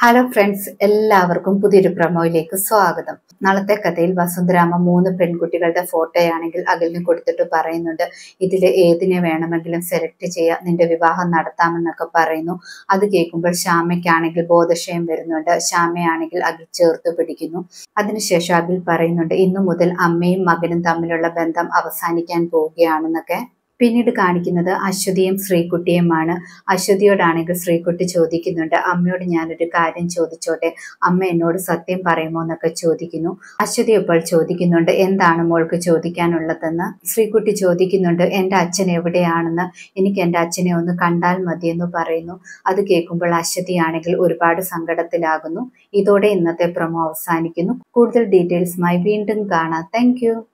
hello friends എല്ലാവർക്കും പുതിയൊരു പ്രൊമോയിലേക്ക് സ്വാഗതം നാളത്തെ കഥയിൽ വസുന്ധരാമ മൂന്ന് പെൺകുട്ടികളുടെ ഫോട്ടോയാണെങ്കിൽ അകലിന് കൊടുത്തിട്ട് പറയുന്നുണ്ട് ഇതിൽ ഏതിനെ വേണമെങ്കിലും സെലക്ട് ചെയ്യുക നിന്റെ വിവാഹം നടത്താമെന്നൊക്കെ പറയുന്നു അത് കേൾക്കുമ്പോൾ ശ്യാമയ്ക്കാണെങ്കിൽ ബോധക്ഷയം വരുന്നുണ്ട് ശ്യാമയാണെങ്കിൽ അഖിൽ ചേർത്ത് പിടിക്കുന്നു അതിനുശേഷം അഖിൽ പറയുന്നുണ്ട് ഇന്നു മുതൽ അമ്മയും മകനും തമ്മിലുള്ള ബന്ധം അവസാനിക്കാൻ പോവുകയാണെന്നൊക്കെ പിന്നീട് കാണിക്കുന്നത് അശ്വതിയും ശ്രീകുട്ടിയുമാണ് അശ്വതിയോടാണെങ്കിൽ ശ്രീകുട്ടി ചോദിക്കുന്നുണ്ട് അമ്മയോട് ഞാനൊരു കാര്യം ചോദിച്ചോട്ടെ അമ്മ എന്നോട് സത്യം പറയുമോ എന്നൊക്കെ ചോദിക്കുന്നു അശ്വതി ഇപ്പോൾ ചോദിക്കുന്നുണ്ട് എന്താണ് മോൾക്ക് ചോദിക്കാനുള്ളതെന്ന് ശ്രീകുട്ടി ചോദിക്കുന്നുണ്ട് എൻ്റെ അച്ഛൻ എവിടെയാണെന്ന് എനിക്ക് എൻ്റെ അച്ഛനെ ഒന്ന് കണ്ടാൽ മതിയെന്ന് പറയുന്നു അത് കേൾക്കുമ്പോൾ അശ്വതിയാണെങ്കിൽ ഒരുപാട് സങ്കടത്തിലാകുന്നു ഇതോടെ ഇന്നത്തെ പ്രൊമോ അവസാനിക്കുന്നു കൂടുതൽ ഡീറ്റെയിൽസുമായി വീണ്ടും കാണാം താങ്ക്